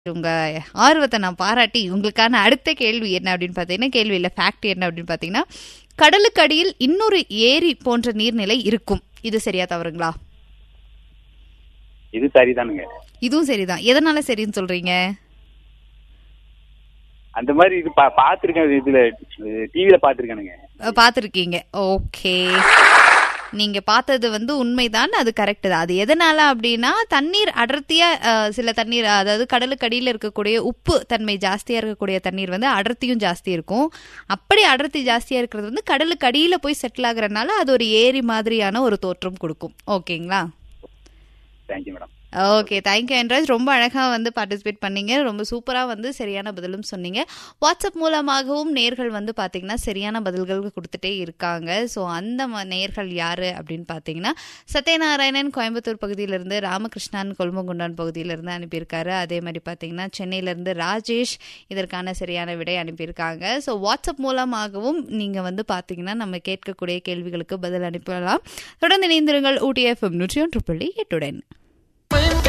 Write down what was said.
உங்க ஆர்வத்தை நான் பாராட்டி உங்களுக்கான அடுத்த கேள்வி என்ன அப்படின்னு பார்த்தீங்கன்னா கேள்வி இல்லை ஃபேக்ட் என்ன அப்படின்னு பார்த்தீங்கன்னா கடலுக்கு அடியில் இன்னொரு ஏரி போன்ற நீர்நிலை இருக்கும் இது சரியா தவறுங்களா இது சரிதானுங்க இதுவும் சரிதான் எதனால சரின்னு சொல்றீங்க அந்த மாதிரி இது பா பார்த்துருக்கேன் இதுல டிவியில பார்த்துருக்கேனுங்க அஹ், பார்த்திருக்கீங்க ஓகே நீங்க பார்த்தது வந்து உண்மைதான் அது கரெக்ட் தான் அது எதனால அப்படின்னா தண்ணீர் அடர்த்தியா அஹ், சில தண்ணீர் அதாவது கடலுக்கு அடியில் இருக்கக்கூடிய உப்பு தன்மை ஜாஸ்தியா இருக்கக்கூடிய தண்ணீர் வந்து அடர்த்தியும் ஜாஸ்தி இருக்கும் அப்படி அடர்த்தி ஜாஸ்தியா இருக்கிறது வந்து கடலுக்கு அடியில போய் செட்டில் ஆகுறதுனால அது ஒரு ஏரி மாதிரியான ஒரு தோற்றம் கொடுக்கும் ஓகேங்களா தேங்க்யூ மேடம் ஓகே தேங்க்யூ என்ராஜ் ரொம்ப அழகாக வந்து பார்ட்டிசிபேட் பண்ணீங்க ரொம்ப சூப்பராக வந்து சரியான பதிலும் சொன்னீங்க வாட்ஸ்அப் மூலமாகவும் நேர்கள் வந்து பார்த்தீங்கன்னா சரியான பதில்கள் கொடுத்துட்டே இருக்காங்க ஸோ அந்த ம- நேர்கள் யார் அப்படின்னு பார்த்தீங்கன்னா சத்யநாராயணன் கோயம்புத்தூர் பகுதியிலேருந்து ராமகிருஷ்ணன் கொல்மங்குண்டான் பகுதியிலேருந்து அனுப்பியிருக்காரு அதே மாதிரி பார்த்தீங்கன்னா சென்னையிலேருந்து ராஜேஷ் இதற்கான சரியான விடை அனுப்பியிருக்காங்க ஸோ வாட்ஸ்அப் மூலமாகவும் நீங்கள் வந்து பார்த்தீங்கன்னா நம்ம கேட்கக்கூடிய கேள்விகளுக்கு பதில் அனுப்பலாம் தொடர்ந்து இணைந்திருங்கள் ஊட்டிஎஃப்எம் நூற்றி ஒன்று புள்ளி எட்டுடன்